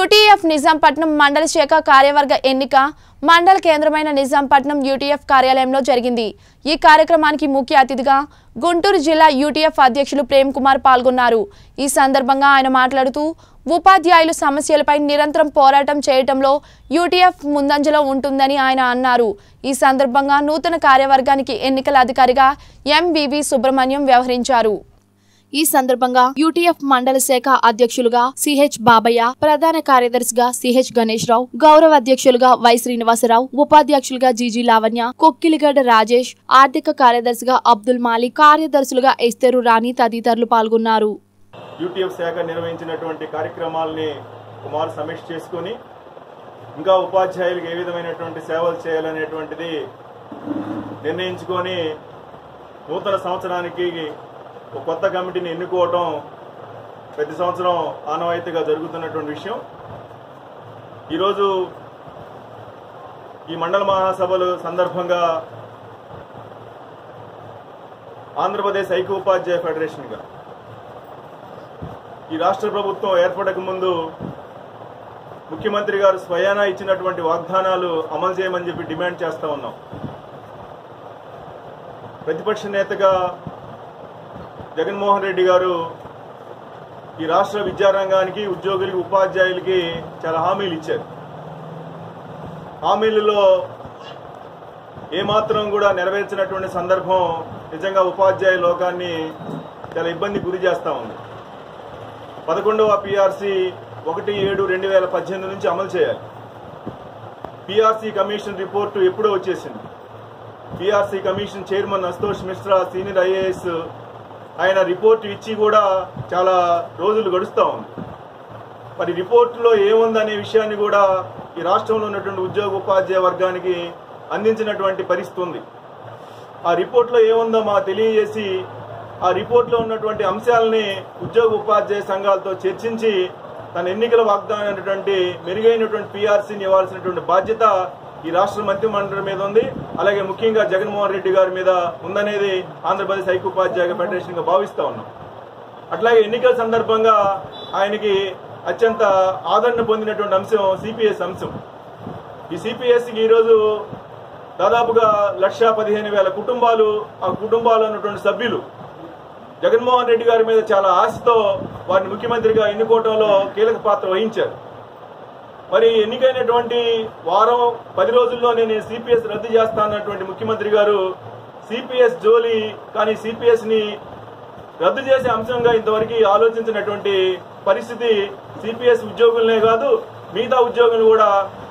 UTF Nizampatnam మండల శాఖ కార్యవర్గ ఎన్నిక మండల కేంద్రమైన నిజాంపట్నం యూటీఎఫ్ కార్యాలయంలో జరిగింది ఈ కార్యక్రమానికి ముఖ్య అతిథిగా గుంటూరు జిల్లా యూటీఎఫ్ అధ్యక్షులు ప్రేమ్ కుమార్ పాల్గొన్నారు ఈ సందర్భంగా ఆయన మాట్లాడుతూ ఉపాధ్యాయులు సమస్యలపై నిరంతరం పోరాటం చేయటంలో యూటీఎఫ్ ముందంజలో ఉంటుందని ఆయన అన్నారు ఈ సందర్భంగా నూతన కార్యవర్గానికి ఎన్నికల అధికారిగా ఎంవివి సుబ్రహ్మణ్యం వ్యవహరించారు ఈ సందర్భంగా యూటీఎఫ్ మండల శాఖ అధ్యక్షులుగా సిహెచ్ బాబయ్య ప్రధాన కార్యదర్శిగా సిహెచ్ గణేష్ రావు గౌరవ అధ్యక్షులుగా వై శ్రీనివాసరావు ఉపాధ్యక్షులుగా జీజీ లావణ్య కొక్కిలిగడ్డ రాజేష్ ఆర్థిక కార్యదర్శిగా అబ్దుల్ మాలిక్ కార్యదర్శులుగా ఎస్తేరు రాణి తదితరులు పాల్గొన్నారు యూటీఎఫ్ శాఖ నిర్వహించినటువంటి కార్యక్రమాలని కుమార్ సమీక్ష చేసుకుని ఇంకా ఉపాధ్యాయులకు ఏ విధమైనటువంటి సేవలు చేయాలనేటువంటిది నిర్ణయించుకొని నూతన సంవత్సరానికి ఒక కొత్త కమిటీని ఎన్నుకోవటం ప్రతి సంవత్సరం ఆనవాయితీగా జరుగుతున్నటువంటి విషయం ఈరోజు ఈ మండల మహాసభలు సందర్భంగా ఆంధ్రప్రదేశ్ ఐక్య ఉపాధ్యాయ ఫెడరేషన్గా ఈ రాష్ట్ర ప్రభుత్వం ఏర్పడక ముందు ముఖ్యమంత్రి గారు స్వయానా ఇచ్చినటువంటి వాగ్దానాలు అమలు చేయమని చెప్పి డిమాండ్ చేస్తా ఉన్నాం ప్రతిపక్ష నేతగా జగన్మోహన్ రెడ్డి గారు ఈ రాష్ట్ర విద్యారంగానికి ఉద్యోగులకి ఉపాధ్యాయులకి చాలా హామీలు ఇచ్చారు హామీలలో ఏమాత్రం కూడా నెరవేర్చినటువంటి సందర్భం నిజంగా ఉపాధ్యాయ లోకాన్ని చాలా ఇబ్బంది గురి చేస్తా ఉంది పదకొండవ పిఆర్సీ ఒకటి ఏడు రెండు వేల పద్దెనిమిది నుంచి అమలు చేయాలి పిఆర్సీ కమిషన్ రిపోర్టు ఎప్పుడో వచ్చేసింది PRC commission chairman Ashutosh Mishra senior IAS ఆయన రిపోర్ట్ ఇచ్చి కూడా చాలా రోజులు గడుస్తూ ఉంది మరి రిపోర్టులో ఏముందనే విషయాన్ని కూడా ఈ రాష్ట్రంలో ఉన్నటువంటి ఉద్యోగ ఉపాధ్యాయ వర్గానికి అందించినటువంటి పరిస్థితి ఉంది ఆ రిపోర్ట్లో ఏముందో మాకు తెలియజేసి ఆ రిపోర్ట్లో ఉన్నటువంటి అంశాలని ఉద్యోగ ఉపాధ్యాయ సంఘాలతో చర్చించి తన ఎన్నికల వాగ్దానం అయినటువంటి మెరుగైనటువంటి పీఆర్సీని ఇవ్వాల్సినటువంటి బాధ్యత ఈ రాష్ట్ర మంత్రిమండలి మీద ఉంది అలాగే ముఖ్యంగా జగన్మోహన్ రెడ్డి గారి మీద ఉందనేది ఆంధ్రప్రదేశ్ ఐక్యోపాధ్యాయ ఫెడరేషన్ గా భావిస్తా ఉన్నాం అట్లాగే ఎన్నికల సందర్భంగా ఆయనకి అత్యంత ఆదరణ పొందినటువంటి అంశం సిపిఎస్ అంశం ఈ సిపిఎస్కి ఈరోజు దాదాపుగా లక్ష పదిహేను వేల కుటుంబాలు ఆ కుటుంబాలు ఉన్నటువంటి సభ్యులు జగన్మోహన్ రెడ్డి గారి మీద చాలా ఆశతో వారిని ముఖ్యమంత్రిగా ఎన్నుకోవడంలో కీలక పాత్ర వహించారు మరి ఎన్నికైనటువంటి వారం పది రోజుల్లో నేను సిపిఎస్ రద్దు చేస్తానన్నటువంటి ముఖ్యమంత్రి గారు సిపిఎస్ జోలి కానీ సిపిఎస్ ని రద్దు చేసే అంశంగా ఇంతవరకు ఆలోచించినటువంటి పరిస్థితి సిపిఎస్ ఉద్యోగులనే కాదు మిగతా ఉద్యోగులు కూడా